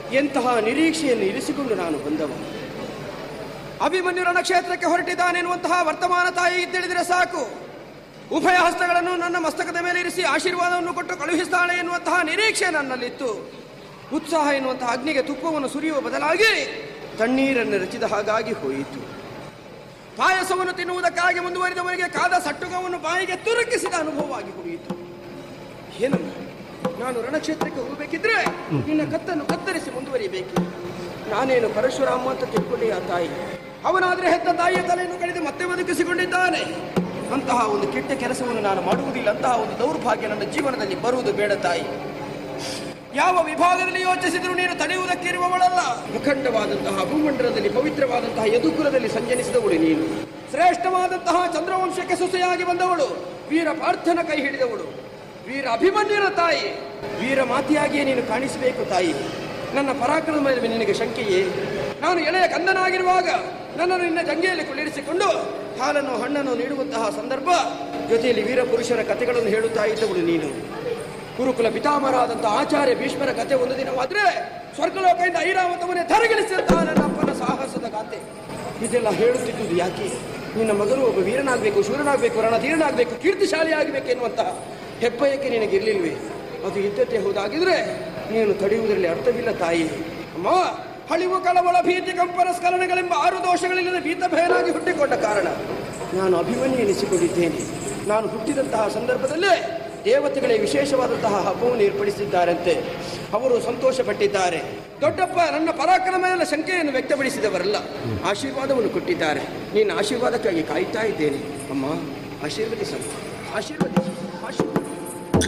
ಎಂತಹ ನಿರೀಕ್ಷೆಯನ್ನು ಇರಿಸಿಕೊಂಡು ನಾನು ಬಂದವ ಅಭಿಮನ್ಯು ರಣಕ್ಷೇತ್ರಕ್ಕೆ ಹೊರಟಿದ್ದಾನೆನ್ನುವಂತಹ ವರ್ತಮಾನ ತಾಯಿ ಇದ್ದಿಳಿದರೆ ಸಾಕು ಉಭಯ ಹಸ್ತಗಳನ್ನು ನನ್ನ ಮಸ್ತಕದ ಮೇಲೆ ಇರಿಸಿ ಆಶೀರ್ವಾದವನ್ನು ಕೊಟ್ಟು ಕಳುಹಿಸ್ತಾಳೆ ಎನ್ನುವಂತಹ ನಿರೀಕ್ಷೆ ನನ್ನಲ್ಲಿತ್ತು ಉತ್ಸಾಹ ಎನ್ನುವಂತಹ ಅಗ್ನಿಗೆ ತುಪ್ಪವನ್ನು ಸುರಿಯುವ ಬದಲಾಗಿ ತಣ್ಣೀರನ್ನು ರಚಿದ ಹಾಗಾಗಿ ಹೋಯಿತು ಪಾಯಸವನ್ನು ತಿನ್ನುವುದಕ್ಕಾಗಿ ಮುಂದುವರಿದವರಿಗೆ ಕಾದ ಸಟ್ಟುಗವನ್ನು ಬಾಯಿಗೆ ತುರುಕಿಸಿದ ಅನುಭವವಾಗಿ ಹೋಯಿತು ಏನಮ್ಮ ನಾನು ರಣಕ್ಷೇತ್ರಕ್ಕೆ ಹೋಗಬೇಕಿದ್ರೆ ನಿನ್ನ ಕತ್ತನ್ನು ಕತ್ತರಿಸಿ ಮುಂದುವರಿಯಬೇಕು ನಾನೇನು ಪರಶುರಾಮ ಅಂತ ತಿಳ್ಕೊಂಡೆ ಆ ತಾಯಿ ಅವನಾದ್ರೆ ಹೆತ್ತ ತಾಯಿಯ ತಲೆಯನ್ನು ಕಳೆದು ಮತ್ತೆ ಬದುಕಿಸಿಕೊಂಡಿದ್ದಾನೆ ಅಂತಹ ಒಂದು ಕೆಟ್ಟ ಕೆಲಸವನ್ನು ನಾನು ಮಾಡುವುದಿಲ್ಲ ಅಂತಹ ಒಂದು ದೌರ್ಭಾಗ್ಯ ನನ್ನ ಜೀವನದಲ್ಲಿ ಬರುವುದು ಬೇಡ ತಾಯಿ ಯಾವ ವಿಭಾಗದಲ್ಲಿ ಯೋಚಿಸಿದರೂ ನೀನು ತಡೆಯುವುದಕ್ಕಿರುವವಳಲ್ಲ ಅಖಂಡವಾದಂತಹ ಭೂಮಂಡಲದಲ್ಲಿ ಪವಿತ್ರವಾದಂತಹ ಯದುಕುಲದಲ್ಲಿ ಸಂಜನಿಸಿದವಳು ನೀನು ಶ್ರೇಷ್ಠವಾದಂತಹ ಚಂದ್ರವಂಶಕ್ಕೆ ಸೊಸೆಯಾಗಿ ಬಂದವಳು ವೀರ ಪಾರ್ಥನ ಕೈ ಹಿಡಿದವಳು ವೀರ ಅಭಿಮನ್ಯರ ತಾಯಿ ವೀರ ಮಾತೆಯಾಗಿಯೇ ನೀನು ಕಾಣಿಸಬೇಕು ತಾಯಿ ನನ್ನ ಪರಾಕ್ರಮದ ಮೇಲೆ ನಿನಗೆ ಶಂಕೆಯೇ ನಾನು ಎಳೆಯ ಕಂದನಾಗಿರುವಾಗ ನನ್ನನ್ನು ನಿನ್ನ ಜಂಗೆಯಲ್ಲಿ ಕುಳ್ಳಿರಿಸಿಕೊಂಡು ಹಾಲನ್ನು ಹಣ್ಣನ್ನು ನೀಡುವಂತಹ ಸಂದರ್ಭ ಜೊತೆಯಲ್ಲಿ ವೀರ ಪುರುಷರ ಕಥೆಗಳನ್ನು ಹೇಳುತ್ತಾ ಇದ್ದವಳು ನೀನು ಕುರುಕುಲ ಪಿತಾಮಹರಾದಂತಹ ಆಚಾರ್ಯ ಭೀಷ್ಮರ ಕಥೆ ಒಂದು ದಿನವಾದ್ರೆ ಸ್ವರ್ಗಲೋಕದಿಂದ ಐರಾವತವನ್ನೇ ತರಗಿಳಿಸಿದಂತಹ ನನ್ನ ಅಪ್ಪನ ಸಾಹಸದ ಗಾತೆ ಇದೆಲ್ಲ ಹೇಳುತ್ತಿದ್ದುದು ಯಾಕೆ ನಿನ್ನ ಮಗನು ಒಬ್ಬ ವೀರನಾಗಬೇಕು ಶೂರನಾಗಬೇಕು ರಣಧೀರನಾಗಬೇಕು ಕೀರ್ತಿಶಾಲಿ ಆಗಬೇಕು ಎನ್ನುವಂತಹ ಹೆಬ್ಬಯಕ್ಕೆ ನಿನಗಿರ್ಲಿಲ್ವೇ ಅದು ಇದ್ದತೆ ಹೋದಾಗಿದ್ರೆ ನೀನು ತಡೆಯುವುದರಲ್ಲಿ ಅರ್ಥವಿಲ್ಲ ತಾಯಿ ಅಮ್ಮ ಹಳಿವು ಕಳವಳ ಭೀತಿ ಕಂಪನ ಸ್ಖಲನಗಳೆಂಬ ಆರು ದೋಷಗಳಿಲ್ಲದೆ ಭೀತ ಭಯನಾಗಿ ಹುಟ್ಟಿಕೊಂಡ ಕಾರಣ ನಾನು ಅಭಿಮನ್ಯು ಎನಿಸಿಕೊಂಡಿದ್ದೇನೆ ನಾನು ಹುಟ್ಟಿದಂತಹ ಸಂದರ್ಭದಲ್ಲೇ ದೇವತೆಗಳೇ ವಿಶೇಷವಾದಂತಹ ಹಬ್ಬವನ್ನು ಏರ್ಪಡಿಸಿದ್ದಾರಂತೆ ಅವರು ಸಂತೋಷ ಪಟ್ಟಿದ್ದಾರೆ ದೊಡ್ಡಪ್ಪ ನನ್ನ ಪರಾಕ್ರಮ ಮೇಲೆ ಶಂಕೆಯನ್ನು ವ್ಯಕ್ತಪಡಿಸಿದವರಲ್ಲ ಆಶೀರ್ವಾದವನ್ನು ಕೊಟ್ಟಿದ್ದಾರೆ ನಿನ್ನ ಆಶೀರ್ವಾದಕ್ಕಾಗಿ ಕಾಯ್ತಾ ಇದ್ದೇನೆ ಅಮ್ಮ ಆಶೀರ್ವದಿಸ ಆಶೀರ್ವದಿಸ ಆಶೀರ್ವದಿಸ